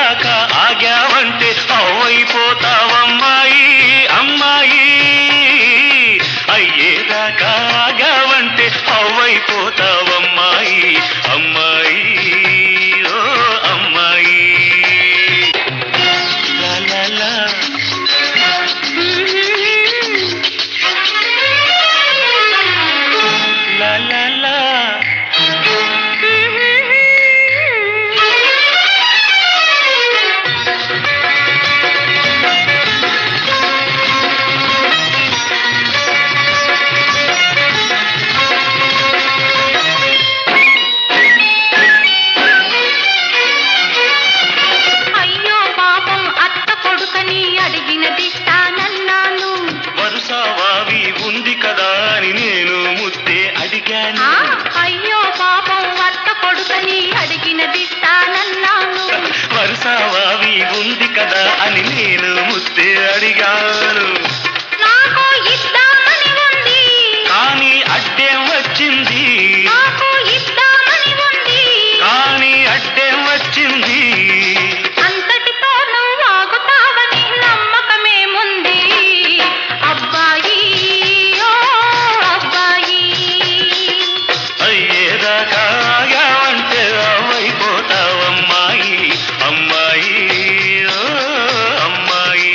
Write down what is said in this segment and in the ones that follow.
అయ్యేదాకా ఆగావంటే అవ్వైపోతావమ్మాయి అమ్మాయి అయ్యేదాకా ఆగావంటే అవ్వైపోతావమ్మాయి అమ్మాయి ఓ అమ్మాయి లా లా లా లా లా లా అయ్యో పాపం అత్త కొడుకని అడిగినదిస్తానన్నాను వరుస వావి ఉంది కదా అని నేను ముద్దే అడిగాను ఆ, అయ్యో పాపం అత్త కొడుకని అడిగినదిస్తానన్నాను వరుస వావి ఉంది కదా అని నేను ముద్దే అడిగాను నాకు ఇద్దామని ఉంది కానీ అడ్డేం వచ్చింది నాకు ఇద్దామని ఉంది కానీ అడ్డేం వచ్చింది అంతటితో నువ్వు ఆగుతావని నమ్మకమేముంది అబ్బాయి ఓ అబ్బాయి అయ్యేదాకా ఆగావంటే అవ్వైపోతావమ్మాయి అమ్మాయి ఓ అమ్మాయి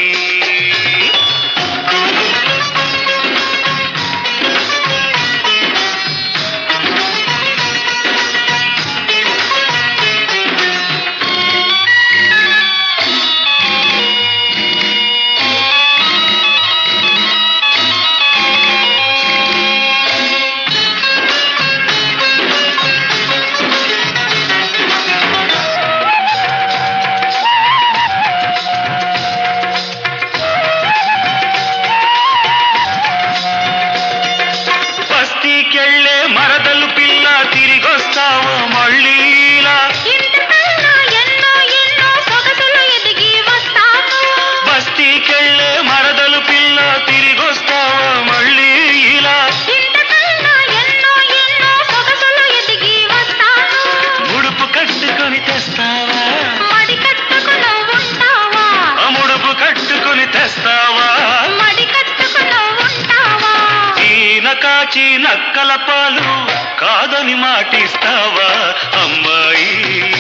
బస్తీకెళ్ళే మరదలు పిల్ల తిరిగొస్తావో మళ్ళీలా ఇంతకన్నా ఎన్నో ఎన్నో సొగసులు ఎదిగి వస్తాను బస్తీకెళ్ళే మరదలు పిల్ల తిరిగొస్తావో మళ్ళీ ఇలా ఇంతకన్నా ఎన్నో ఎన్నో సొగసులు ఎదిగి వస్తాను ముడుపు కట్టుకొని తెస్తావా మడి కట్టుకు ఉంటావా ఆ ముడుపు కట్టుకొని తెస్తావా మడి కట్టుకు ఉంటావా ఈన కాచి నక్కల పాలు కాదని మాటిస్తావా అమ్మాయి